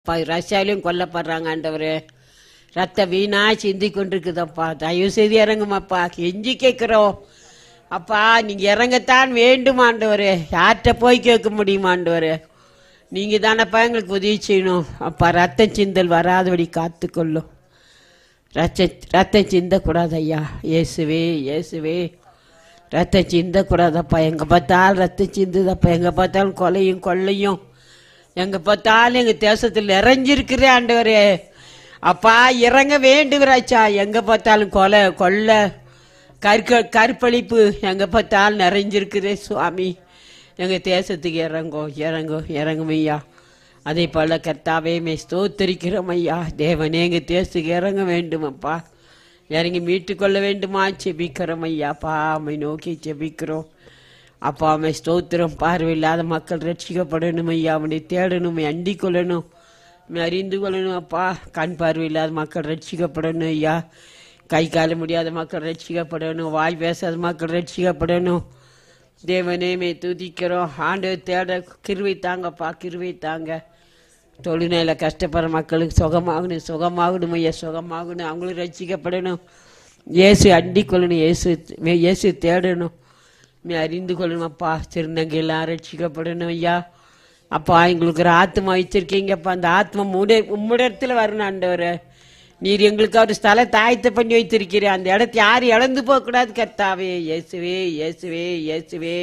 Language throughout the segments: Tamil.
அப்பா ரஷ்யாவிலையும் கொல்லப்படுறாங்க ஆண்டவரே ரத்த வீணா சிந்தி கொண்டிருக்குதப்பா தயவு செய்து இறங்குமாப்பா கெஞ்சி கேட்கிறோம் அப்பா நீங்க இறங்கத்தான் வேண்டும் ஆண்டவரே யார்கிட்ட போய் கேட்க முடியுமா ஆண்டவரே நீங்க தானப்பா எங்களுக்கு உதவி செய்யணும் அப்பா ரத்த சிந்தல் வராதபடி காத்துக்கொள்ளும் ரத்த ரத்தம் சிந்தக்கூடாது ஐயா இயேசுவே இயேசுவே ரத்தம் சிந்தக்கூடாதப்பா எங்கே பார்த்தாலும் ரத்தம் சிந்துதப்பா எங்கே பார்த்தாலும் கொலையும் கொள்ளையும் எங்கே பார்த்தாலும் எங்கள் தேசத்தில் நிறைஞ்சிருக்கிறே ஆண்டவரே அப்பா இறங்க வேண்டுகிறாச்சா எங்கே பார்த்தாலும் கொலை கொள்ளை கற்க கற்பழிப்பு எங்கே பார்த்தாலும் நிறைஞ்சிருக்குதே சுவாமி எங்கள் தேசத்துக்கு இறங்கோ இறங்கோ இறங்கும் ஐயா அதே போல கர்த்தாவே மே ஸ்தோத்தரிக்கிறோம் ஐயா தேவனே எங்கள் தேசத்துக்கு இறங்க வேண்டுமப்பா இறங்கி மீட்டுக்கொள்ள வேண்டுமா செபிக்கிறோம் ஐயாப்பா அம்மை நோக்கி செபிக்கிறோம் அப்பா அம்மை ஸ்தோத்திரம் பார்வையில்லாத மக்கள் ரட்சிக்கப்படணும் ஐயா அவனை தேடணும் அண்டிக் கொள்ளணும் உம்மை அறிந்து கொள்ளணும் அப்பா கண் பார்வை இல்லாத மக்கள் ரட்சிக்கப்படணும் ஐயா கை கால முடியாத மக்கள் ரட்சிக்கப்படணும் வாய் பேசாத மக்கள் ரட்சிக்கப்படணும் தேவனே மே துதிக்கிறோம் ஆண்டு தேட கிருவை தாங்கப்பா கிருவை தாங்க தொழுநேல கஷ்டப்படுற மக்களுக்கு சுகமாகணும் சுகமாகணும் ஐயா சுகமாகணும் அவங்களும் ரட்சிக்கப்படணும் இயேசு அண்டிக் கொள்ளணும் இயேசு இயேசு தேடணும் நீ அறிந்து கொள்ளணும் அப்பா திருநங்கையெல்லாம் ரட்சிக்கப்படணும் ஐயா அப்பா எங்களுக்கு ஒரு ஆத்மா வச்சிருக்கீங்கப்பா அந்த ஆத்மா முட உம்மிடத்தில் வரணும் ஆண்டவரே நீர் எங்களுக்கு ஒரு ஸ்தலத்தை ஆயத்த பண்ணி வைத்திருக்கிறேன் அந்த இடத்த யாரும் இழந்து போகக்கூடாது கர்த்தாவே இயேசுவே இயேசுவே இயேசுவே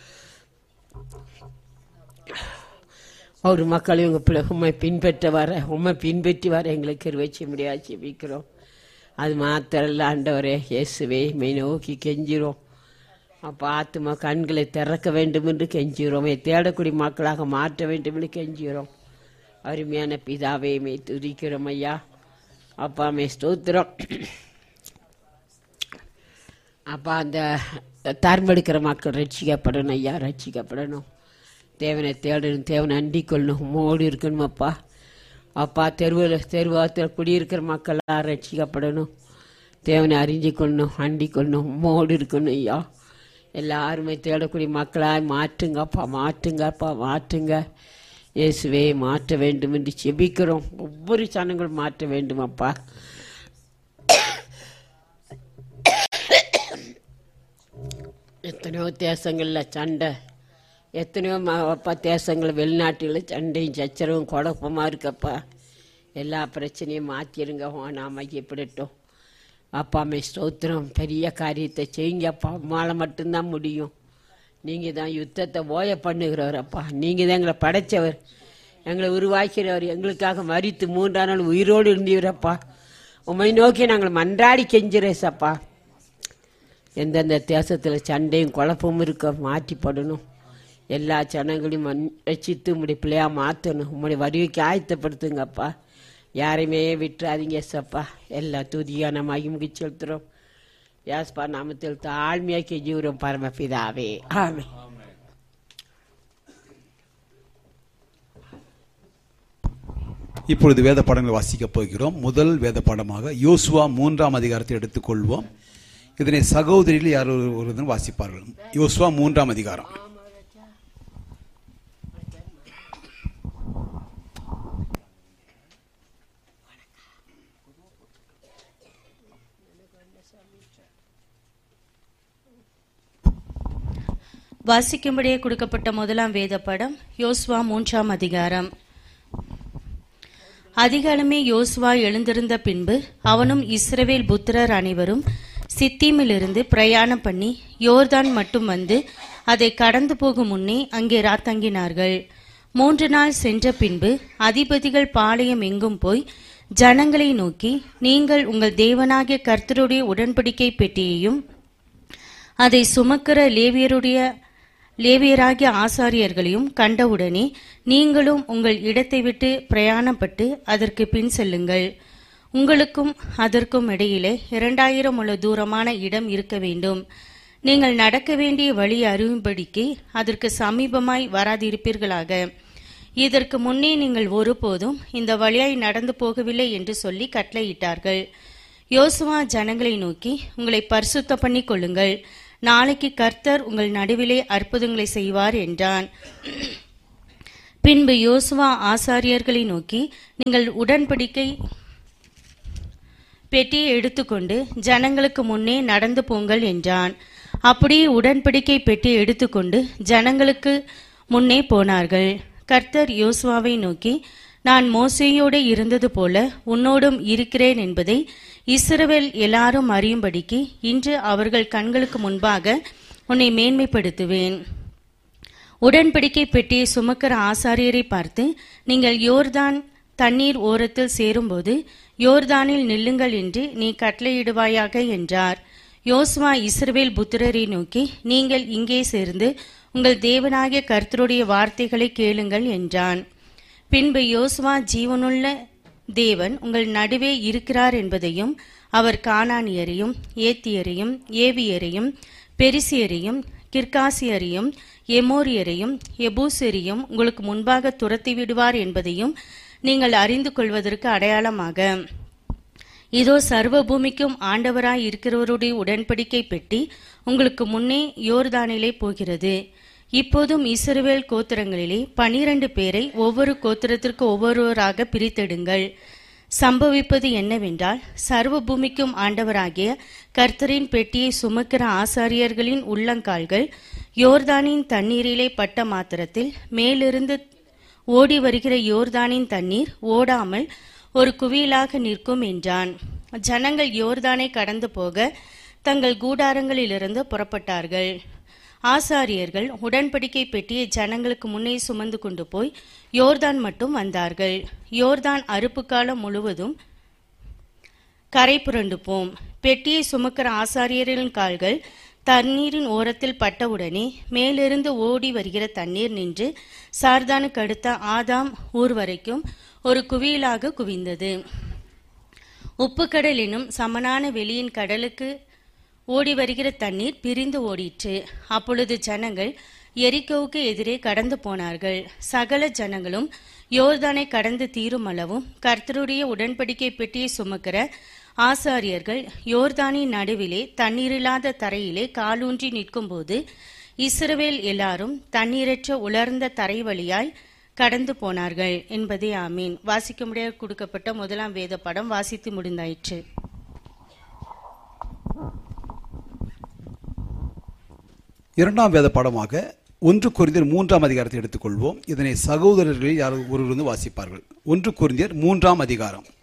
ஒரு மக்கள் இவங்க பிள்ளை உண்மை பின்பற்ற வர உண்மை பின்பற்றி வர எங்களுக்கு கிருவச்சி முடியாது ஜெபிக்கிறோம் அது மாத்திரம் இல்லை ஆண்டவரே இயேசுவே மெய் நோக்கி கெஞ்சிரும் அப்போ ஆத்மா கண்களை திறக்க வேண்டும் என்று கெஞ்சுகிறோம் தேடக்கூடிய மக்களாக மாற்ற வேண்டும் என்று கெஞ்சுகிறோம் அருமையான பிதாவே மே துதிக்கிறோம் ஐயா அப்பா மே ஸ்தோத்திரம் அப்பா அந்த தர்மெடுக்கிற மக்கள் ரட்சிக்கப்படணும் ஐயா ரட்சிக்கப்படணும் தேவனை தேடணும் தேவனை அண்டிக் கொள்ளணும் மோடி இருக்கணும் அப்பா அப்பா தெருவில் தெருவாத்தில் குடியிருக்கிற மக்களாக ரட்சிக்கப்படணும் தேவனை அறிஞ்சு கொள்ளணும் அண்டிக் கொள்ளணும் மோடி இருக்கணும் ஐயா எல்லாருமே தேடக்கூடிய மக்களாய் மாற்றுங்கப்பா மாற்றுங்கப்பா மாற்றுங்க இயேசுவே மாற்ற வேண்டும் என்று செபிக்கிறோம் ஒவ்வொரு சனங்களும் மாற்ற வேண்டும் அப்பா எத்தனையோ தேசங்களில் சண்டை எத்தனையோ ம- அப்பா தேசங்கள் வெளிநாட்டில் சண்டையும் சச்சரவும் குழப்பமாக இருக்கப்பா எல்லா பிரச்சனையும் மாற்றிருங்க நாம் ஐயப்படட்டும் அப்பா மே ஸ்தோத்திரம் பெரிய காரியத்தை செய்யுங்க அப்பா உம்மால மட்டும்தான் முடியும் நீங்கள் தான் யுத்தத்தை ஓய பண்ணுகிறவர் அப்பா நீங்கள் தான் எங்களை படைச்சவர் எங்களை உருவாக்கிறவர் எங்களுக்காக மறித்து மூன்றாம் நாள் உயிரோடு இருந்தீரப்பா உம்மை நோக்கி நாங்கள் மன்றாடி கெஞ்சுறேசப்பா எந்தெந்த தேசத்தில் சண்டையும் குழப்பமும் இருக்க மாற்றிப்படணும் எல்லா ஜனங்களையும் மன் ரசித்து உம்முடைய பிள்ளையா மாற்றணும் உம்முடைய வருகைக்கு ஆயத்தப்படுத்துங்கப்பா யாரையுமே விட்டுறாதீங்க சப்பா எல்லா துதியான மகிமுகி செலுத்துகிறோம் யாஸ்பா நாமத்தில் தாழ்மையாக கெஞ்சுகிறோம் பரமபிதாவே ஆமே இப்பொழுது வேத பாடங்களை வாசிக்கப் போகிறோம் முதல் வேத பாடமாக யோசுவா மூன்றாம் அதிகாரத்தை எடுத்துக்கொள்வோம் இதனை சகோதரிகள் யார் ஒரு- ஒருவர் வாசிப்பார்கள் யோசுவா மூன்றாம் அதிகாரம் வாசிக்கும்படியே கொடுக்கப்பட்ட முதலாம் வேத படம் யோசுவா மூன்றாம் அதிகாரம் அதிகாலமே யோசுவா எழுந்திருந்த பின்பு அவனும் இஸ்ரவேல் புத்திரர் அனைவரும் சித்தீமிலிருந்து பிரயாணம் பண்ணி யோர்தான் மட்டும் வந்து அதை கடந்து போகும் முன்னே அங்கே ராத்தங்கினார்கள் மூன்று நாள் சென்ற பின்பு அதிபதிகள் பாளையம் எங்கும் போய் ஜனங்களை நோக்கி நீங்கள் உங்கள் தேவனாகிய கர்த்தருடைய உடன்படிக்கை பெட்டியையும் அதை சுமக்கிற லேவியருடைய லேவியராகிய ஆசாரியர்களையும் கண்டவுடனே நீங்களும் உங்கள் இடத்தை விட்டு பிரயாணப்பட்டு அதற்கு பின் செல்லுங்கள் உங்களுக்கும் அதற்கும் இடையிலே இரண்டாயிரம் உள்ள தூரமான இடம் இருக்க வேண்டும் நீங்கள் நடக்க வேண்டிய வழி அறியும்படிக்கு அதற்கு சமீபமாய் வராதிருப்பீர்களாக இதற்கு முன்னே நீங்கள் ஒருபோதும் இந்த வழியாய் நடந்து போகவில்லை என்று சொல்லி கட்டளையிட்டார்கள் யோசுவா ஜனங்களை நோக்கி உங்களை பரிசுத்த பண்ணிக் கொள்ளுங்கள் நாளைக்கு கர்த்தர் உங்கள் நடுவிலே அற்புதங்களை செய்வார் என்றான் பின்பு யோசுவா ஆசாரியர்களை நோக்கி நீங்கள் உடன்படிக்கை பெட்டியை எடுத்துக்கொண்டு ஜனங்களுக்கு முன்னே நடந்து போங்கள் என்றான் அப்படியே உடன்படிக்கை பெட்டியை எடுத்துக்கொண்டு ஜனங்களுக்கு முன்னே போனார்கள் கர்த்தர் யோசுவாவை நோக்கி நான் மோசேயோடு இருந்தது போல உன்னோடும் இருக்கிறேன் என்பதை இஸ்ரவேல் எல்லாரும் அறியும்படிக்கு இன்று அவர்கள் கண்களுக்கு முன்பாக உன்னை மேன்மைப்படுத்துவேன் உடன்படிக்கை பெட்டியை சுமக்கிற ஆசாரியரை பார்த்து நீங்கள் யோர்தான் தண்ணீர் ஓரத்தில் சேரும்போது யோர்தானில் நில்லுங்கள் என்று நீ கட்டளையிடுவாயாக என்றார் யோசுவா இஸ்ரவேல் புத்திரரை நோக்கி நீங்கள் இங்கே சேர்ந்து உங்கள் தேவனாகிய கர்த்தருடைய வார்த்தைகளை கேளுங்கள் என்றான் பின்பு யோசுவா ஜீவனுள்ள தேவன் உங்கள் நடுவே இருக்கிறார் என்பதையும் அவர் கானானியரையும் ஏத்தியரையும் ஏவியரையும் பெரிசியரையும் கிர்காசியரையும் எமோரியரையும் எபூசரையும் உங்களுக்கு முன்பாக துரத்தி விடுவார் என்பதையும் நீங்கள் அறிந்து கொள்வதற்கு அடையாளமாக இதோ சர்வ பூமிக்கும் ஆண்டவராய் இருக்கிறவருடைய உடன்படிக்கை பெட்டி உங்களுக்கு முன்னே யோர்தானிலே போகிறது இப்போதும் இஸ்ரவேல் கோத்திரங்களிலே பனிரண்டு பேரை ஒவ்வொரு கோத்திரத்திற்கு ஒவ்வொருவராக பிரித்தெடுங்கள் சம்பவிப்பது என்னவென்றால் சர்வ பூமிக்கும் ஆண்டவராகிய கர்த்தரின் பெட்டியை சுமக்கிற ஆசாரியர்களின் உள்ளங்கால்கள் யோர்தானின் தண்ணீரிலே பட்ட மாத்திரத்தில் மேலிருந்து ஓடி வருகிற யோர்தானின் தண்ணீர் ஓடாமல் ஒரு குவியலாக நிற்கும் என்றான் ஜனங்கள் யோர்தானை கடந்து போக தங்கள் கூடாரங்களிலிருந்து புறப்பட்டார்கள் ஆசாரியர்கள் உடன்படிக்கை பெட்டியை ஜனங்களுக்கு முன்னே சுமந்து கொண்டு போய் யோர்தான் மட்டும் வந்தார்கள் யோர்தான் அறுப்பு காலம் முழுவதும் கரை புரண்டு போம் பெட்டியை சுமக்கிற ஆசாரியரின் கால்கள் தண்ணீரின் ஓரத்தில் பட்டவுடனே மேலிருந்து ஓடி வருகிற தண்ணீர் நின்று சார்தானுக்கு அடுத்த ஆதாம் ஊர் வரைக்கும் ஒரு குவியலாக குவிந்தது உப்புக்கடல் எனும் சமனான வெளியின் கடலுக்கு ஓடி வருகிற தண்ணீர் பிரிந்து ஓடிற்று அப்பொழுது ஜனங்கள் எரிக்கோவுக்கு எதிரே கடந்து போனார்கள் சகல ஜனங்களும் யோர்தானை கடந்து தீரும் அளவும் கர்த்தருடைய உடன்படிக்கை பெட்டியை சுமக்கிற ஆசாரியர்கள் யோர்தானின் நடுவிலே தண்ணீரில்லாத தரையிலே காலூன்றி நிற்கும்போது இஸ்ரவேல் எல்லாரும் தண்ணீரற்ற உலர்ந்த தரை வழியாய் கடந்து போனார்கள் என்பதே ஆமீன் வாசிக்க முடியாது கொடுக்கப்பட்ட முதலாம் வேத படம் வாசித்து முடிந்தாயிற்று இரண்டாம் வேத பாடமாக ஒன்று கொரிந்தியர் மூன்றாம் அதிகாரத்தை எடுத்துக்கொள்வோம் இதனை சகோதரர்களில் யார் ஒருவர் வந்து வாசிப்பார்கள் ஒன்று கொரிந்தியர் மூன்றாம் அதிகாரம்